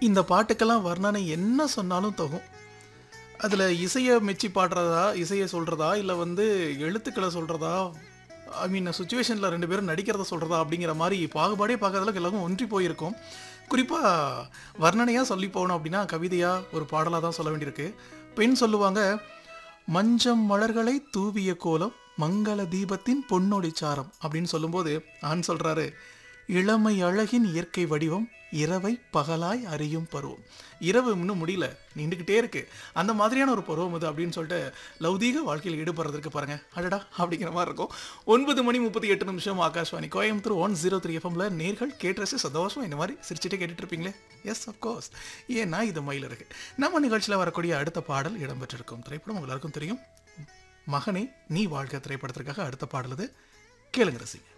இந்த பாட்டுக்கெல்லாம் வர்ணனை என்ன சொன்னாலும் தகும் அதில் இசையை மெச்சி பாடுறதா இசையை சொல்கிறதா இல்லை வந்து எழுத்துக்களை சொல்கிறதா ஐ மீன் சுச்சுவேஷனில் ரெண்டு பேரும் நடிக்கிறத சொல்கிறதா அப்படிங்கிற மாதிரி பாகுபாடே பார்க்கறதுல எல்லாரும் ஒன்றி போயிருக்கும் குறிப்பாக வர்ணனையாக சொல்லி போகணும் அப்படின்னா கவிதையாக ஒரு பாடலாக தான் சொல்ல வேண்டியிருக்கு பெண் சொல்லுவாங்க மஞ்சம் மலர்களை தூவிய கோலம் மங்கள தீபத்தின் பொன்னொடி சாரம் அப்படின்னு சொல்லும்போது ஆண் சொல்றாரு இளமை அழகின் இயற்கை வடிவம் இரவை பகலாய் அறியும் பருவம் இரவு இன்னும் முடியல நீண்டுக்கிட்டே இருக்கு அந்த மாதிரியான ஒரு பருவம் இது அப்படின்னு சொல்லிட்டு லௌதீக வாழ்க்கையில் ஈடுபடுறதுக்கு பாருங்க அடடா அப்படிங்கிற மாதிரி இருக்கும் ஒன்பது மணி முப்பத்தி எட்டு நிமிஷம் Akashvani Coimbatore one zero three எஃப்எம்ல நேர்கள் கேட்டு சந்தோஷம் இந்த மாதிரி சிரிச்சுட்டே கேட்டுட்டு இருப்பீங்களே எஸ் அப்கோர்ஸ் ஏன்னா இது மயில் இருக்கு நம்ம நிகழ்ச்சியில் வரக்கூடிய அடுத்த பாடல் இடம்பெற்றிருக்கும் திரைப்படம் உங்க எல்லாருக்கும் தெரியும் மகனே நீ வாழ்க திரைப்படத்திற்காக அடுத்த பாடல் இது கேளுங்க ரசிங்க